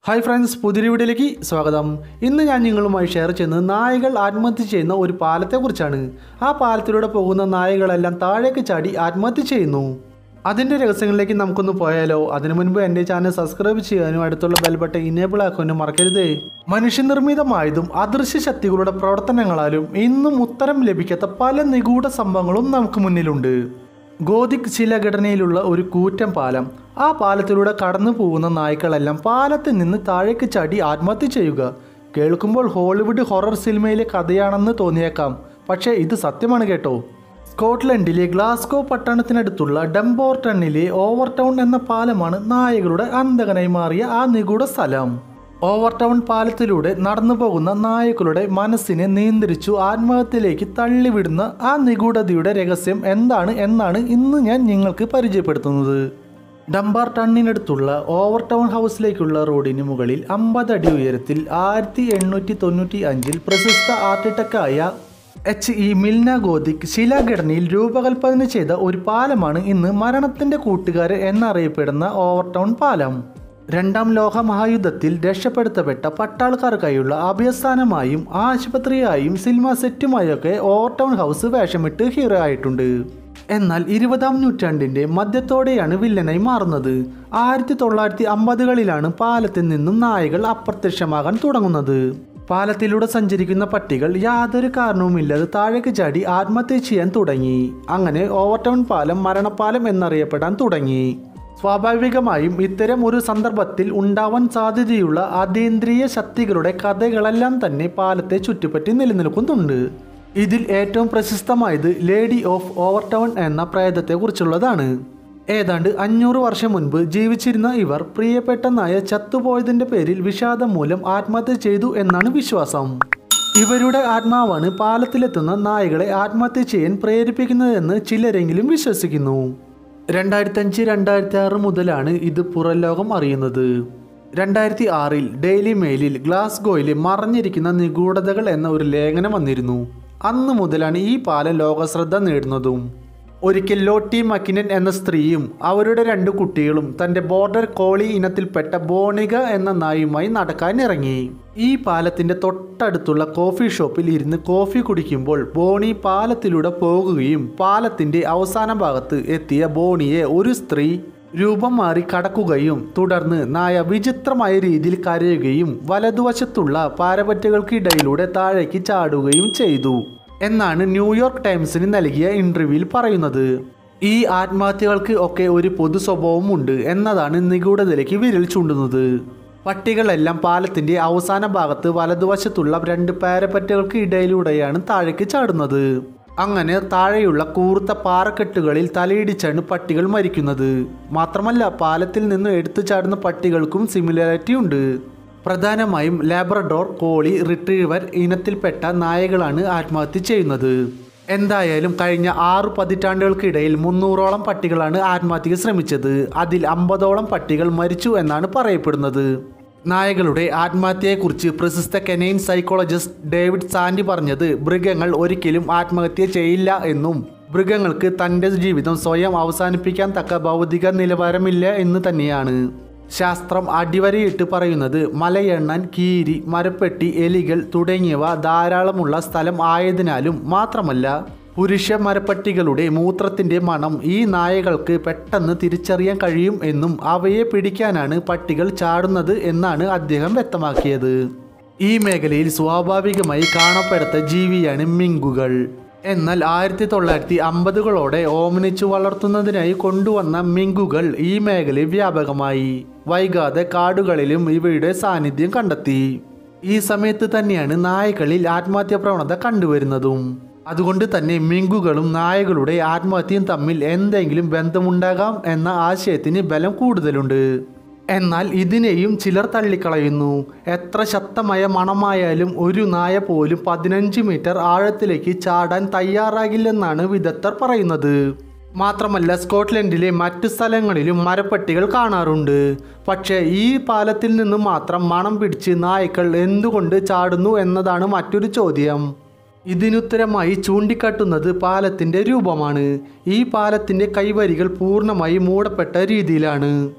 hi friends പുതിയൊരു വീഡിയോയിലേക്ക് സ്വാഗതം ഇന്ന് ഞാൻ നിങ്ങളുമായി ഷെയർ ചെയ്യുന്നത് നായകൾ ആത്മഹത്യ ചെയ്യുന്ന ഒരു പാലത്തെക്കുറിച്ചാണ് ആ പാലത്തിലൂടെ പോകുന്ന നായകളെല്ലാം താഴേക്ക് ചാടി ആത്മഹത്യ ചെയ്യുന്നു അതിൻ്റെ രഹസ്യങ്ങളിലേക്ക് നമുക്കൊന്ന് പോയാലോ അതിനു മുൻപ് എൻ്റെ ചാനൽ സബ്സ്ക്രൈബ് ചെയ്യാനും അടുത്തുള്ള ബെൽ ബട്ടൺ ഇനേബിൾ ആക്കാനും മറക്കരുതേ മനുഷ്യനിർമ്മിതമായതും അദൃശ്യ ശക്തികളുടെ പ്രവർത്തനങ്ങളാലും ഇന്നും ഉത്തരം ലഭിക്കാത്ത പല നിഗൂഢ സംഭവങ്ങളും നമുക്ക് മുന്നിലുണ്ട് ഗോതിക് ശിലഘടനയിലുള്ള ഒരു കൂറ്റൻ പാലം ആ പാലത്തിലൂടെ കടന്നു പോകുന്ന നായ്ക്കളെല്ലാം പാലത്തിൽ നിന്ന് താഴേക്ക് ചാടി ആത്മഹത്യ ചെയ്യുക കേൾക്കുമ്പോൾ ഹോളിവുഡ് ഹൊറർ സിനിമയിലെ കഥയാണെന്ന് തോന്നിയേക്കാം പക്ഷേ ഇത് സത്യമാണ് കേട്ടോ സ്കോട്ട്ലൻഡിലെ ഗ്ലാസ്കോ പട്ടണത്തിനടുത്തുള്ള ഡംബോർട്ടണിലെ ഓവർടൗൺ എന്ന പാലമാണ് നായകളുടെ അന്തകനായി മാറിയ ആ നിഗൂഢ സ്ഥലം ഓവർടൗൺ പാലത്തിലൂടെ നടന്നു പോകുന്ന നായകളുടെ മനസ്സിനെ നിയന്ത്രിച്ചു ആത്മഹത്യയിലേക്ക് തള്ളിവിടുന്ന ആ നിഗൂഢതയുടെ രഹസ്യം എന്താണ് എന്നാണ് ഇന്ന് ഞാൻ നിങ്ങൾക്ക് പരിചയപ്പെടുത്തുന്നത് ഡംബാർ ടണ്ണിനടുത്തുള്ള ഓവർ ടൗൺ ഹൗസിലേക്കുള്ള റോഡിന് മുകളിൽ അമ്പത് അടി ഉയരത്തിൽ ആയിരത്തി എണ്ണൂറ്റി തൊണ്ണൂറ്റി അഞ്ചിൽ പ്രശസ്ത ആർക്കിടെക്റ്റായ എച്ച് ഇ മിൽന ഗോതിക് ശിലാഘടനയിൽ രൂപകൽപ്പന ചെയ്ത ഒരു പാലമാണ് ഇന്ന് മരണത്തിന്റെ കൂട്ടുകാരൻ എന്നറിയപ്പെടുന്ന ഓവർ ടൗൺ പാലം രണ്ടാം ലോക മഹായുദ്ധത്തിൽ രക്ഷപ്പെടുത്തപ്പെട്ട പട്ടാൾക്കാർക്കായുള്ള അഭയസ്ഥാനമായും ആശുപത്രിയായും സിനിമ സെറ്റുമായൊക്കെ ഓവർ ടൗൺ ഹൗസ് വേഷമിട്ട് ഹീറോ ആയിട്ടുണ്ട് എന്നാൽ ഇരുപതാം നൂറ്റാണ്ടിന്റെ മധ്യത്തോടെയാണ് വില്ലനായി മാറുന്നത് ആയിരത്തി തൊള്ളായിരത്തി അമ്പതുകളിലാണ് പാലത്തിൽ നിന്നും നായകൾ അപ്രത്യക്ഷമാകാൻ തുടങ്ങുന്നത് പാലത്തിലൂടെ സഞ്ചരിക്കുന്ന പട്ടികൾ യാതൊരു കാരണവുമില്ലാതെ താഴേക്ക് ചാടി ആത്മഹത്യ ചെയ്യാൻ തുടങ്ങി അങ്ങനെ ഓവർടൗൺ പാലം മരണപ്പാലം എന്നറിയപ്പെടാൻ തുടങ്ങി സ്വാഭാവികമായും ഇത്തരം ഒരു സന്ദർഭത്തിൽ ഉണ്ടാവാൻ സാധ്യതയുള്ള അതീന്ദ്രിയ ശക്തികളുടെ കഥകളെല്ലാം തന്നെ പാലത്തെ ചുറ്റുപറ്റി നിലനിൽക്കുന്നുണ്ട് ഇതിൽ ഏറ്റവും പ്രശസ്തമായത് ലേഡി ഓഫ് ഓവർടൗൺ എന്ന പ്രേതത്തെക്കുറിച്ചുള്ളതാണ് ഏതാണ്ട് അഞ്ഞൂറ് വർഷം മുൻപ് ജീവിച്ചിരുന്ന ഇവർ പ്രിയപ്പെട്ട നായ ചത്തുപോയതിന്റെ പേരിൽ വിഷാദം മൂലം ആത്മഹത്യ ചെയ്തു എന്നാണ് വിശ്വാസം ഇവരുടെ ആത്മാവാണ് പാലത്തിലെത്തുന്ന നായകളെ ആത്മഹത്യ ചെയ്യാൻ പ്രേരിപ്പിക്കുന്നതെന്ന് ചിലരെങ്കിലും വിശ്വസിക്കുന്നു രണ്ടായിരത്തി അഞ്ച് രണ്ടായിരത്തി ആറ് മുതലാണ് ഇത് പുറംലോകം അറിയുന്നത് രണ്ടായിരത്തി ആറിൽ ഡെയിലി മെയിലിൽ ഗ്ലാസ്ഗോയിലെ മറഞ്ഞിരിക്കുന്ന നിഗൂഢതകൾ എന്ന ഒരു ലേഖനം വന്നിരുന്നു അന്ന് മുതലാണ് ഈ പാലം ലോകശ്രദ്ധ നേടുന്നതും ഒരിക്കൽ ലോട്ടി മക്കിനൻ എന്ന സ്ത്രീയും അവരുടെ രണ്ട് കുട്ടികളും തന്റെ ബോർഡർ കോളി ഇനത്തിൽപ്പെട്ട ബോണിക എന്ന നായുമായി നടക്കാൻ ഇറങ്ങി ഈ പാലത്തിന്റെ തൊട്ടടുത്തുള്ള കോഫി ഷോപ്പിൽ ഇരുന്ന് കോഫി കുടിക്കുമ്പോൾ ബോണി പാലത്തിലൂടെ പോകുകയും പാലത്തിന്റെ അവസാന ഭാഗത്ത് എത്തിയ ബോണിയെ ഒരു സ്ത്രീ രൂപം മാറി കടക്കുകയും തുടർന്ന് നായ വിചിത്രമായ രീതിയിൽ കരയുകയും വലതുവശത്തുള്ള പാരപറ്റുകൾക്കിടയിലൂടെ താഴേക്ക് ചാടുകയും ചെയ്തു എന്നാണ് ന്യൂയോർക്ക് ടൈംസിന് നൽകിയ ഇന്റർവ്യൂവിൽ പറയുന്നത് ഈ ആത്മഹത്യകൾക്ക് ഒക്കെ ഒരു പൊതു സ്വഭാവമുണ്ട് എന്നതാണ് നിഗൂഢതയിലേക്ക് വിരൽ ചൂണ്ടുന്നത് പട്ടികളെല്ലാം പാലത്തിന്റെ അവസാന ഭാഗത്ത് വലതുവശത്തുള്ള രണ്ട് പാരപ്പറ്റുകൾക്ക് ഇടയിലൂടെയാണ് താഴേക്ക് ചാടുന്നത് അങ്ങനെ താഴെയുള്ള കൂർത്ത പാറക്കെട്ടുകളിൽ തലയിടിച്ചാണ് പട്ടികൾ മരിക്കുന്നത് മാത്രമല്ല പാലത്തിൽ നിന്ന് എടുത്തു ചാടുന്ന പട്ടികൾക്കും സിമിലാരിറ്റി ഉണ്ട് പ്രധാനമായും ലാബ്രഡോർ കോളി റിട്രീവർ ഇനത്തിൽപ്പെട്ട നായകളാണ് ആത്മഹത്യ ചെയ്യുന്നത് എന്തായാലും കഴിഞ്ഞ ആറ് പതിറ്റാണ്ടുകൾക്കിടയിൽ മുന്നൂറോളം പട്ടികളാണ് ആത്മഹത്യക്ക് ശ്രമിച്ചത് അതിൽ അമ്പതോളം പട്ടികൾ മരിച്ചു എന്നാണ് പറയപ്പെടുന്നത് നായകളുടെ ആത്മഹത്യയെക്കുറിച്ച് പ്രശസ്ത കെനൈൻ സൈക്കോളജിസ്റ്റ് ഡേവിഡ് സാൻഡി പറഞ്ഞത് മൃഗങ്ങൾ ഒരിക്കലും ആത്മഹത്യ ചെയ്യില്ല എന്നും മൃഗങ്ങൾക്ക് തൻ്റെ ജീവിതം സ്വയം അവസാനിപ്പിക്കാൻ തക്ക ഭൗതിക നിലവാരമില്ല എന്ന് തന്നെയാണ് ശാസ്ത്രം അടിവരയിട്ട് പറയുന്നത് മലയെണ്ണൻ കീരി മരപ്പെട്ടി എലികൾ തുടങ്ങിയവ ധാരാളമുള്ള സ്ഥലം ആയതിനാലും മാത്രമല്ല പുരുഷ മരപ്പട്ടികളുടെ മൂത്രത്തിന്റെ മണം ഈ നായകൾക്ക് പെട്ടെന്ന് തിരിച്ചറിയാൻ കഴിയും എന്നും അവയെ പിടിക്കാനാണ് പട്ടികൾ ചാടുന്നത് എന്നാണ് അദ്ദേഹം വ്യക്തമാക്കിയത് ഈ മേഖലയിൽ സ്വാഭാവികമായി കാണപ്പെടാത്ത ജീവിയാണ് മിങ്കുകൾ എന്നാൽ ആയിരത്തി തൊള്ളായിരത്തി അമ്പതുകളോടെ ഓമനിച്ചു വളർത്തുന്നതിനായി കൊണ്ടുവന്ന മിങ്കുകൾ ഈ മേഖലയിൽ വ്യാപകമായി വൈകാതെ കാടുകളിലും ഇവയുടെ സാന്നിധ്യം കണ്ടെത്തി ഈ സമയത്ത് തന്നെയാണ് നായകളിൽ ആത്മഹത്യാ പ്രവണത കണ്ടുവരുന്നതും അതുകൊണ്ട് തന്നെ മിങ്കുകളും നായകളുടെ ആത്മഹത്യയും തമ്മിൽ എന്തെങ്കിലും ബന്ധമുണ്ടാകാം എന്ന ആശയത്തിന് ബലം കൂടുതലുണ്ട് എന്നാൽ ഇതിനെയും ചിലർ തള്ളിക്കളയുന്നു എത്ര ശക്തമായ മണമായാലും ഒരു നായ പോലും പതിനഞ്ച് മീറ്റർ ആഴത്തിലേക്ക് ചാടാൻ തയ്യാറാകില്ലെന്നാണ് വിദഗ്ധർ പറയുന്നത് മാത്രമല്ല സ്കോട്ട്ലൻഡിലെ മറ്റു സ്ഥലങ്ങളിലും മരപ്പട്ടികൾ കാണാറുണ്ട് പക്ഷേ ഈ പാലത്തിൽ നിന്ന് മാത്രം മണം പിടിച്ച് നായ്ക്കൾ എന്തുകൊണ്ട് ചാടുന്നു എന്നതാണ് മറ്റൊരു ചോദ്യം ഇതിനുത്തരമായി ചൂണ്ടിക്കാട്ടുന്നത് പാലത്തിന്റെ രൂപമാണ് ഈ പാലത്തിന്റെ കൈവരികൾ പൂർണ്ണമായി മൂടപ്പെട്ട രീതിയിലാണ്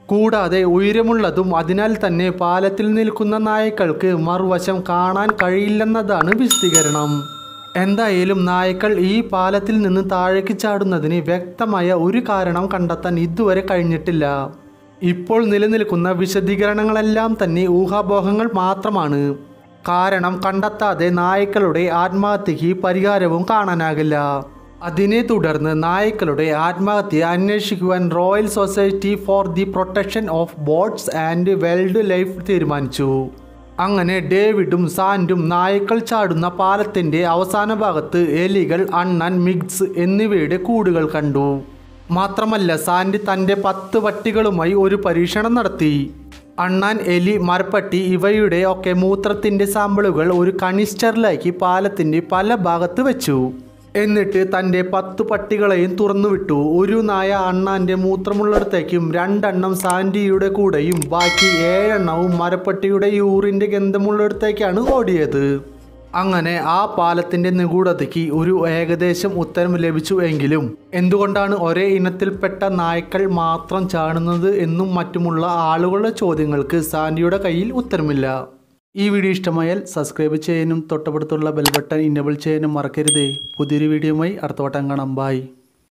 കൂടാതെ ഉയരമുള്ളതും അതിനാൽ തന്നെ പാലത്തിൽ നിൽക്കുന്ന നായ്ക്കൾക്ക് മറുവശം കാണാൻ കഴിയില്ലെന്നതാണ് വിശദീകരണം എന്തായാലും നായ്ക്കൾ ഈ പാലത്തിൽ നിന്ന് താഴേക്ക് ചാടുന്നതിന് വ്യക്തമായ ഒരു കാരണം കണ്ടെത്താൻ ഇതുവരെ കഴിഞ്ഞിട്ടില്ല ഇപ്പോൾ നിലനിൽക്കുന്ന വിശദീകരണങ്ങളെല്ലാം തന്നെ ഊഹാപോഹങ്ങൾ മാത്രമാണ് കാരണം കണ്ടെത്താതെ നായ്ക്കളുടെ ആത്മഹത്യയ്ക്ക് പരിഹാരവും കാണാനാകില്ല അതിനെ തുടർന്ന് നായ്ക്കളുടെ ആത്മഹത്യ അന്വേഷിക്കുവാൻ royal society for the protection of birds and wildlife തീരുമാനിച്ചു അങ്ങനെ ഡേവിഡും സാൻഡും നായ്ക്കൾ ചാടുന്ന പാലത്തിന്റെ അവസാന ഭാഗത്ത് എലികൾ അണ്ണൻ മിഗ്സ് എന്നിവയുടെ കൂടുകൾ കണ്ടു മാത്രമല്ല സാൻഡ് തന്റെ പത്ത് പട്ടികളുമായി ഒരു പരീക്ഷണം നടത്തി അണ്ണാൻ എലി മരപ്പട്ടി ഇവയുടെ ഒക്കെ മൂത്രത്തിന്റെ സാമ്പിളുകൾ ഒരു കണിസ്റ്ററിലാക്കി പാലത്തിന്റെ പല ഭാഗത്ത് വെച്ചു എന്നിട്ട് തൻ്റെ പത്ത് പട്ടികളെയും തുറന്നുവിട്ടു ഒരു നായ അണ്ണാൻ്റെ മൂത്രമുള്ളിടത്തേക്കും രണ്ടെണ്ണം സാൻഡിയുടെ കൂടെയും ബാക്കി ഏഴെണ്ണവും മരപ്പട്ടിയുടെ യൂറിൻ്റെ ഗന്ധമുള്ളിടത്തേക്കാണ് ഓടിയത് അങ്ങനെ ആ പാലത്തിൻ്റെ നിഗൂഢതയ്ക്ക് ഒരു ഏകദേശം ഉത്തരം ലഭിച്ചു എങ്കിലും എന്തുകൊണ്ടാണ് ഒരേ ഇനത്തിൽപ്പെട്ട നായ്ക്കൾ മാത്രം ചാടുന്നത് എന്നും മറ്റുമുള്ള ആളുകളുടെ ചോദ്യങ്ങൾക്ക് സാൻഡിയുടെ കയ്യിൽ ഉത്തരമില്ല ഈ വീഡിയോ ഇഷ്ടമായാൽ സബ്സ്ക്രൈബ് ചെയ്യാനും തൊട്ടപ്പുറത്തുള്ള ബെൽ ബട്ടൺ ഇനബിൾ ചെയ്യാനും മറക്കരുതേ പുതിയൊരു വീഡിയോയുമായി അടുത്ത വട്ടം കാണാം ബായ്